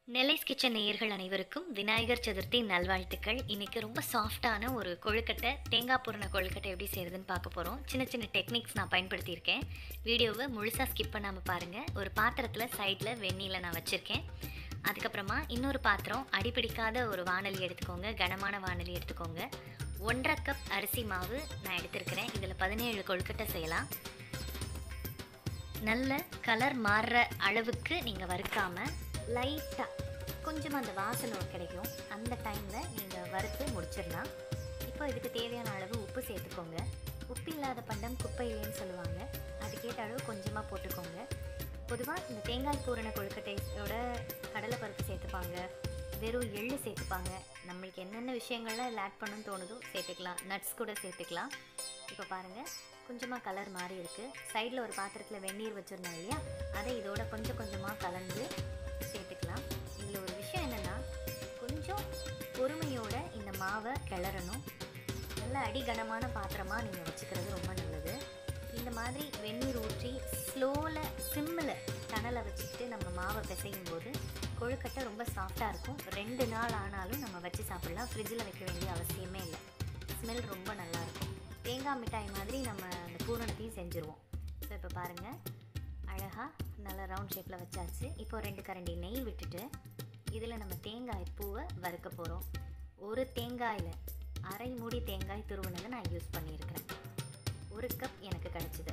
நெல்லைஸ் kitchen நேயர்கள் அனைவருக்கும் விநாயகர் சதுர்த்தி நல்வாழ்த்துக்கள் இன்னைக்கு ரொம்ப சாஃப்டான ஒரு கொழுக்கட்டை தேங்காய் பூரண கொழுக்கட்டை எப்படி செய்யறதுன்னு பார்க்க போகிறோம் சின்ன சின்ன டெக்னிக்ஸ் நான் பயன்படுத்தியிருக்கேன் வீடியோவை முழுசாக ஸ்கிப் பண்ணாமல் பாருங்கள் ஒரு பாத்திரத்தில் சைடில் வெந்நீல நான் வச்சுருக்கேன் அதுக்கப்புறமா இன்னொரு பாத்திரம் அடிப்பிடிக்காத ஒரு வானொலி எடுத்துக்கோங்க கனமான வானொலி எடுத்துக்கோங்க ஒன்றரை கப் அரிசி மாவு நான் எடுத்திருக்கிறேன் இதில் பதினேழு கொழுக்கட்டை செய்யலாம் நல்ல கலர் மாறுற அளவுக்கு நீங்கள் வறுக்காமல் லைட்டாக கொஞ்சமாக அந்த வாசனை கிடைக்கும் அந்த டைமில் நீங்கள் வறுத்து முடிச்சிடலாம் இப்போ இதுக்கு தேவையான அளவு உப்பு சேர்த்துக்கோங்க உப்பு இல்லாத பண்டம் குப்பையிலேன்னு சொல்லுவாங்க அதுக்கேற்ற அளவு கொஞ்சமாக போட்டுக்கோங்க பொதுவாக இந்த தேங்காய் பூரண கொழுக்கட்டையோட கடலைப்பருப்பு சேர்த்துப்பாங்க வெறும் எள்ளு சேர்த்துப்பாங்க நம்மளுக்கு என்னென்ன விஷயங்கள்லாம் இதில் ஆட் பண்ணணும்னு தோணுதோ சேர்த்துக்கலாம் நட்ஸ் கூட சேர்த்துக்கலாம் இப்போ பாருங்கள் கொஞ்சமாக கலர் மாறி இருக்குது சைடில் ஒரு பாத்திரத்தில் வெந்நீர் வச்சுருந்தோம் இல்லையா அதை இதோட கொஞ்சம் கொஞ்சமாக கலந்து சேர்த்துக்கலாம் இதில் ஒரு விஷயம் என்னென்னா கொஞ்சம் பொறுமையோட இந்த மாவை கிளறணும் நல்ல அடிகனமான பாத்திரமாக நீங்கள் வச்சுக்கிறது ரொம்ப நல்லது இந்த மாதிரி வெந்நீர் ஊற்றி ஸ்லோவில் சிம்மில் தணலை வச்சுக்கிட்டு நம்ம மாவை பிசையும் போது கொழுக்கட்டை ரொம்ப சாஃப்டாக இருக்கும் ரெண்டு நாள் ஆனாலும் நம்ம வச்சு சாப்பிட்லாம் ஃப்ரிட்ஜில் வைக்க வேண்டிய அவசியமே இல்லை ஸ்மெல் ரொம்ப நல்லாயிருக்கும் தேங்காய் மிட்டாய் மாதிரி நம்ம அந்த பூரணத்தையும் செஞ்சுருவோம் ஸோ இப்போ பாருங்கள் அழகாக நல்லா ரவுண்ட் ஷேப்பில் வச்சாச்சு இப்போ ரெண்டு கரண்டி நெய் விட்டுட்டு இதில் நம்ம தேங்காய் பூவை வறுக்க போகிறோம் ஒரு தேங்காயில் அரை மூடி தேங்காய் துருவினதை நான் யூஸ் பண்ணியிருக்கிறேன் ஒரு கப் எனக்கு கிடச்சிது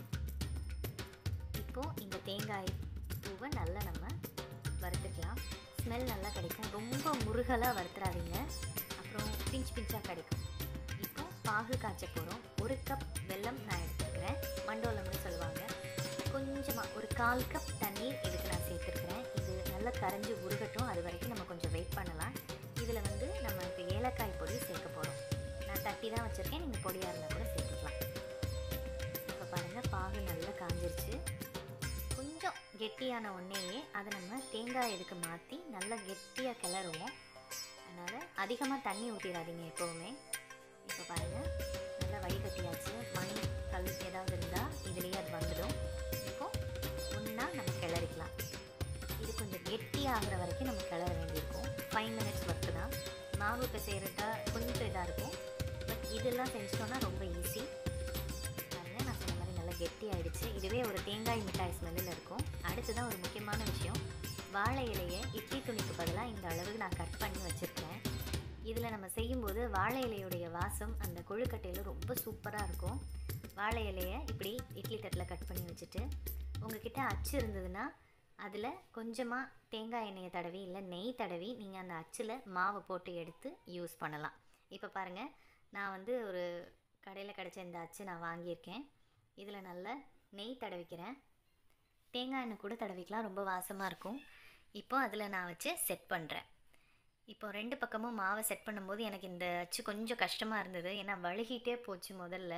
இப்போது இந்த தேங்காய் பூவை நல்லா நம்ம வறுத்துக்கலாம் ஸ்மெல் நல்லா கிடைக்கும் ரொம்ப முருகலாக வறுத்துறாதீங்க அப்புறம் பிஞ்ச் பிஞ்சாக கிடைக்கும் இப்போ பாகு காய்ச்ச போகிறோம் ஒரு கப் வெல்லம் நான் எடுத்துருக்கிறேன் மண்டோலம்னு சொல்லுவாங்க கொஞ்சமாக ஒரு கால் கப் தண்ணீர் இதுக்கு நான் சேர்த்துருக்கிறேன் இது நல்லா கரைஞ்சி உருகட்டும் அது வரைக்கும் நம்ம கொஞ்சம் வெயிட் பண்ணலாம் இதில் வந்து நம்ம இப்போ ஏலக்காய் பொடி சேர்க்க போகிறோம் நான் தட்டி தான் வச்சுருக்கேன் நீங்கள் பொடியாக இருந்தால் கூட சேர்த்துக்கலாம் இப்போ பாருங்கள் பாகு நல்லா காஞ்சிருச்சு கொஞ்சம் கெட்டியான ஒன்றையே அதை நம்ம தேங்காய் இதுக்கு மாற்றி நல்லா கெட்டியாக கிளறுவோம் அதனால் அதிகமாக தண்ணி ஊற்றிடாதீங்க எப்போவுமே இப்போ பாருங்கள் நல்லா வடிகட்டியாச்சு மண் கல் ஏதாவது இருந்தால் இதுலேயே அது வந்துடும் இப்போ ஒன்றா நம்ம கிளறிக்கலாம் இது கொஞ்சம் கெட்டியாகிற வரைக்கும் நம்ம கிளற வேண்டியிருக்கும் ஃபைவ் மினிட்ஸ் ஒர்க்கு தான் மாவு இப்போ செய்கிறதா கொஞ்சம் இதாக இருக்கும் பட் இதெல்லாம் செஞ்சிட்டோன்னா ரொம்ப ஈஸி பாருங்க நான் சொன்ன மாதிரி நல்லா கெட்டி ஆயிடுச்சு இதுவே ஒரு தேங்காய் மிட்டாய் ஸ்மெல்லில் இருக்கும் அடுத்ததான் ஒரு முக்கியமான விஷயம் வாழை இலையை இட்லி துணிக்கு பதிலாக இந்த அளவுக்கு நான் கட் பண்ணி வச்சுருக்கேன் இதில் நம்ம செய்யும்போது வாழை இலையுடைய வாசம் அந்த கொழுக்கட்டையில் ரொம்ப சூப்பராக இருக்கும் வாழை இலையை இப்படி இட்லி தட்டில் கட் பண்ணி வச்சுட்டு உங்ககிட்ட அச்சு இருந்ததுன்னா அதில் கொஞ்சமாக தேங்காய் எண்ணெயை தடவி இல்லை நெய் தடவி நீங்கள் அந்த அச்சில் மாவை போட்டு எடுத்து யூஸ் பண்ணலாம் இப்போ பாருங்கள் நான் வந்து ஒரு கடையில் கிடச்ச இந்த அச்சு நான் வாங்கியிருக்கேன் இதில் நல்ல நெய் தடவிக்கிறேன் தேங்காய் எண்ணெய் கூட தடவிக்கலாம் ரொம்ப வாசமாக இருக்கும் இப்போ அதில் நான் வச்சு செட் பண்ணுறேன் இப்போ ரெண்டு பக்கமும் மாவை செட் பண்ணும்போது எனக்கு இந்த அச்சு கொஞ்சம் கஷ்டமாக இருந்தது ஏன்னா வழுகிட்டே போச்சு முதல்ல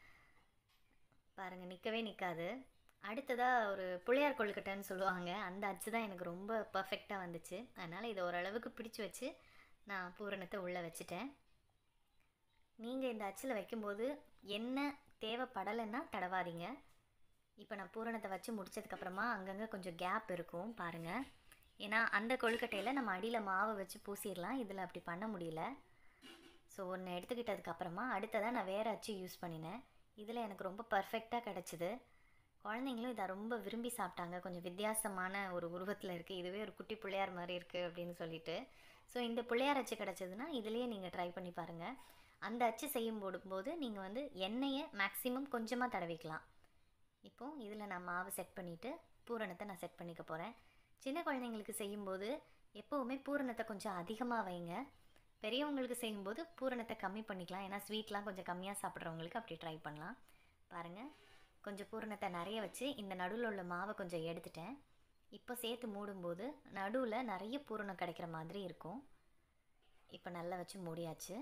பாருங்கள் நிற்கவே நிற்காது அடுத்ததாக ஒரு புளியார் கொழுக்கட்டைன்னு சொல்லுவாங்க அந்த அச்சு தான் எனக்கு ரொம்ப பர்ஃபெக்டாக வந்துச்சு அதனால் இதை ஓரளவுக்கு பிடிச்சி வச்சு நான் பூரணத்தை உள்ளே வச்சுட்டேன் நீங்கள் இந்த அச்சில் வைக்கும்போது என்ன தேவைப்படலைன்னா தடவாதீங்க இப்போ நான் பூரணத்தை வச்சு முடிச்சதுக்கப்புறமா அங்கங்கே கொஞ்சம் கேப் இருக்கும் பாருங்கள் ஏன்னா அந்த கொழுக்கட்டையில் நம்ம அடியில் மாவை வச்சு பூசிடலாம் இதில் அப்படி பண்ண முடியல ஸோ ஒன்று எடுத்துக்கிட்டதுக்கப்புறமா அடுத்ததாக நான் வேறு அச்சு யூஸ் பண்ணினேன் இதில் எனக்கு ரொம்ப பர்ஃபெக்டாக கிடச்சிது குழந்தைங்களும் இதை ரொம்ப விரும்பி சாப்பிட்டாங்க கொஞ்சம் வித்தியாசமான ஒரு உருவத்தில் இருக்குது இதுவே ஒரு குட்டி பிள்ளையார் மாதிரி இருக்குது அப்படின்னு சொல்லிட்டு ஸோ இந்த பிள்ளையார் அச்சு கிடச்சதுன்னா இதுலேயே நீங்கள் ட்ரை பண்ணி பாருங்கள் அந்த அச்சு செய்யும் போடும்போது நீங்கள் வந்து எண்ணெயை மேக்ஸிமம் கொஞ்சமாக தடவிக்கலாம் இப்போது இதில் நான் மாவு செட் பண்ணிவிட்டு பூரணத்தை நான் செட் பண்ணிக்க போகிறேன் சின்ன குழந்தைங்களுக்கு செய்யும்போது எப்போவுமே பூரணத்தை கொஞ்சம் அதிகமாக வைங்க பெரியவங்களுக்கு செய்யும்போது பூரணத்தை கம்மி பண்ணிக்கலாம் ஏன்னா ஸ்வீட்லாம் கொஞ்சம் கம்மியாக சாப்பிட்றவங்களுக்கு அப்படி ட்ரை பண்ணலாம் பாருங்கள் கொஞ்சம் பூரணத்தை நிறைய வச்சு இந்த நடுவில் உள்ள மாவை கொஞ்சம் எடுத்துட்டேன் இப்போ சேர்த்து மூடும்போது நடுவில் நிறைய பூரணம் கிடைக்கிற மாதிரி இருக்கும் இப்போ நல்லா வச்சு மூடியாச்சு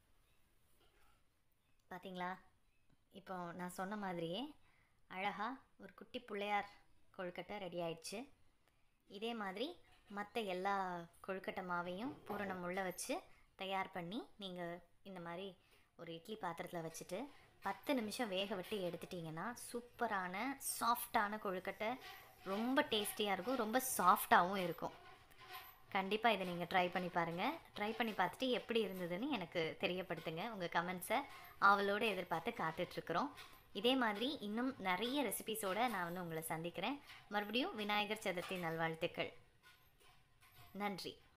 பார்த்தீங்களா இப்போ நான் சொன்ன மாதிரியே அழகாக ஒரு குட்டி பிள்ளையார் கொழுக்கட்டை ரெடி ஆயிடுச்சு இதே மாதிரி மற்ற எல்லா கொழுக்கட்டை மாவையும் பூரணம் உள்ள வச்சு தயார் பண்ணி நீங்கள் இந்த மாதிரி ஒரு இட்லி பாத்திரத்தில் வச்சுட்டு பத்து நிமிஷம் வேக விட்டு எடுத்துட்டிங்கன்னா சூப்பரான சாஃப்டான கொழுக்கட்டை ரொம்ப டேஸ்டியாக இருக்கும் ரொம்ப சாஃப்டாகவும் இருக்கும் கண்டிப்பாக இதை நீங்கள் ட்ரை பண்ணி பாருங்கள் ட்ரை பண்ணி பார்த்துட்டு எப்படி இருந்ததுன்னு எனக்கு தெரியப்படுத்துங்க உங்கள் கமெண்ட்ஸை ஆவலோடு எதிர்பார்த்து காத்துட்ருக்குறோம் இதே மாதிரி இன்னும் நிறைய ரெசிபிஸோடு நான் வந்து உங்களை சந்திக்கிறேன் மறுபடியும் விநாயகர் சதுர்த்தி நல்வாழ்த்துக்கள் நன்றி